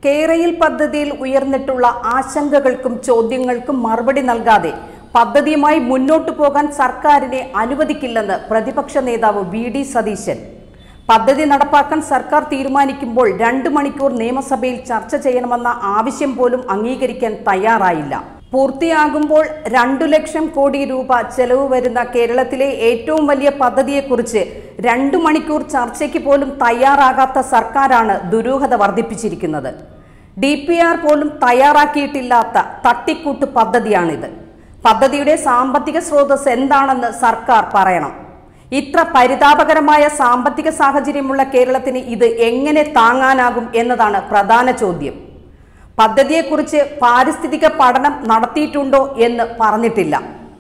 കേരയിൽ പദ്ധതിയിൽ ഉയർന്നിട്ടുള്ള ആശങ്കകൾക്കും ചോദ്യങ്ങൾക്കും മറുപടി നൽകാതെ പദ്ധതിയുമായി മുന്നോട്ടു പോകാൻ സർക്കാരിനെ അനുവദിക്കില്ലെന്ന് പ്രതിപക്ഷ നേതാവ് വി ഡി സതീശൻ പദ്ധതി നടപ്പാക്കാൻ സർക്കാർ തീരുമാനിക്കുമ്പോൾ രണ്ടു മണിക്കൂർ നിയമസഭയിൽ ചർച്ച ചെയ്യണമെന്ന ആവശ്യം പോലും അംഗീകരിക്കാൻ തയ്യാറായില്ല പൂർത്തിയാകുമ്പോൾ രണ്ടു ലക്ഷം കോടി രൂപ ചെലവ് വരുന്ന കേരളത്തിലെ ഏറ്റവും വലിയ പദ്ധതിയെക്കുറിച്ച് രണ്ടു മണിക്കൂർ ചർച്ചയ്ക്ക് പോലും തയ്യാറാകാത്ത സർക്കാരാണ് ദുരൂഹത വർദ്ധിപ്പിച്ചിരിക്കുന്നത് ഡി പി ആർ പോലും തയ്യാറാക്കിയിട്ടില്ലാത്ത തട്ടിക്കൂട്ട് പദ്ധതിയാണിത് പദ്ധതിയുടെ സാമ്പത്തിക സ്രോതസ് എന്താണെന്ന് സർക്കാർ പറയണം ഇത്ര പരിതാപകരമായ സാമ്പത്തിക സാഹചര്യമുള്ള കേരളത്തിന് ഇത് എങ്ങനെ താങ്ങാനാകും എന്നതാണ് പ്രധാന ചോദ്യം പദ്ധതിയെക്കുറിച്ച് പാരിസ്ഥിതിക പഠനം നടത്തിയിട്ടുണ്ടോ എന്ന് പറഞ്ഞിട്ടില്ല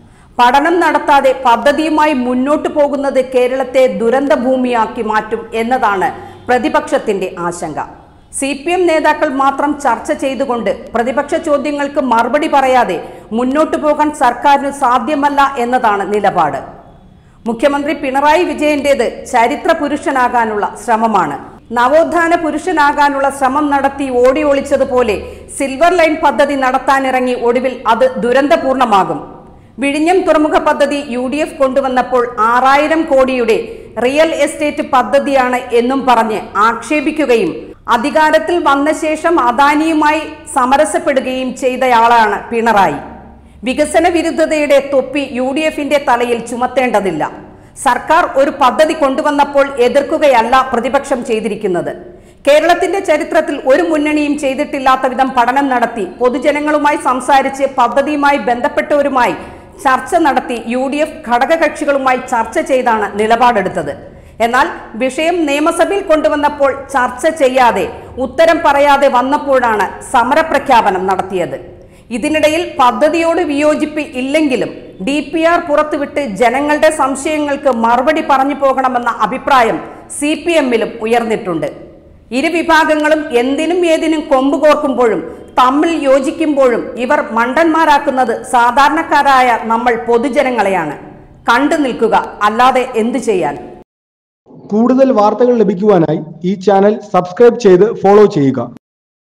പഠനം നടത്താതെ പദ്ധതിയുമായി മുന്നോട്ടു പോകുന്നത് കേരളത്തെ ദുരന്ത ഭൂമിയാക്കി മാറ്റും എന്നതാണ് പ്രതിപക്ഷത്തിന്റെ ആശങ്ക സി പി എം നേതാക്കൾ മാത്രം ചർച്ച ചെയ്തുകൊണ്ട് പ്രതിപക്ഷ ചോദ്യങ്ങൾക്ക് മറുപടി പറയാതെ മുന്നോട്ടു പോകാൻ സർക്കാരിന് സാധ്യമല്ല എന്നതാണ് നിലപാട് മുഖ്യമന്ത്രി പിണറായി വിജയന്റേത് ചരിത്ര പുരുഷനാകാനുള്ള ശ്രമമാണ് നവോത്ഥാന പുരുഷനാകാനുള്ള ശ്രമം നടത്തി ഓടി ഒളിച്ചതുപോലെ സിൽവർ ലൈൻ പദ്ധതി നടത്താനിറങ്ങി ഒടുവിൽ അത് ദുരന്തപൂർണമാകും വിഴിഞ്ഞം തുറമുഖ പദ്ധതി യു ഡി എഫ് കൊണ്ടുവന്നപ്പോൾ ആറായിരം കോടിയുടെ റിയൽ എസ്റ്റേറ്റ് പദ്ധതിയാണ് എന്നും പറഞ്ഞ് ആക്ഷേപിക്കുകയും അധികാരത്തിൽ വന്ന ശേഷം അദാനിയുമായി സമരസപ്പെടുകയും ചെയ്തയാളാണ് പിണറായി വികസന വിരുദ്ധതയുടെ തൊപ്പി യു ഡി എഫിന്റെ തലയിൽ ചുമത്തേണ്ടതില്ല സർക്കാർ ഒരു പദ്ധതി കൊണ്ടുവന്നപ്പോൾ എതിർക്കുകയല്ല പ്രതിപക്ഷം ചെയ്തിരിക്കുന്നത് കേരളത്തിന്റെ ചരിത്രത്തിൽ ഒരു മുന്നണിയും ചെയ്തിട്ടില്ലാത്ത വിധം പഠനം നടത്തി പൊതുജനങ്ങളുമായി സംസാരിച്ച് പദ്ധതിയുമായി ബന്ധപ്പെട്ടവരുമായി ചർച്ച നടത്തി യു ഡി എഫ് ഘടകകക്ഷികളുമായി ചർച്ച ചെയ്താണ് നിലപാടെടുത്തത് എന്നാൽ വിഷയം നിയമസഭയിൽ കൊണ്ടുവന്നപ്പോൾ ചർച്ച ചെയ്യാതെ ഉത്തരം പറയാതെ വന്നപ്പോഴാണ് സമരപ്രഖ്യാപനം നടത്തിയത് ഇതിനിടയിൽ പദ്ധതിയോട് വിയോജിപ്പ് ഇല്ലെങ്കിലും ഡി പി ആർ പുറത്തുവിട്ട് ജനങ്ങളുടെ സംശയങ്ങൾക്ക് മറുപടി പറഞ്ഞു പോകണമെന്ന അഭിപ്രായം സി പി എമ്മിലും ഉയർന്നിട്ടുണ്ട് ഇരുവിഭാഗങ്ങളും എന്തിനും ഏതിനും കൊമ്പ് കോർക്കുമ്പോഴും തമ്മിൽ യോജിക്കുമ്പോഴും ഇവർ മണ്ടന്മാരാക്കുന്നത് സാധാരണക്കാരായ നമ്മൾ പൊതുജനങ്ങളെയാണ് കണ്ടു നിൽക്കുക അല്ലാതെ എന്തു ചെയ്യാൻ കൂടുതൽ വാർത്തകൾ ലഭിക്കുവാനായി ഈ ചാനൽ സബ്സ്ക്രൈബ് ചെയ്ത് ഫോളോ ചെയ്യുക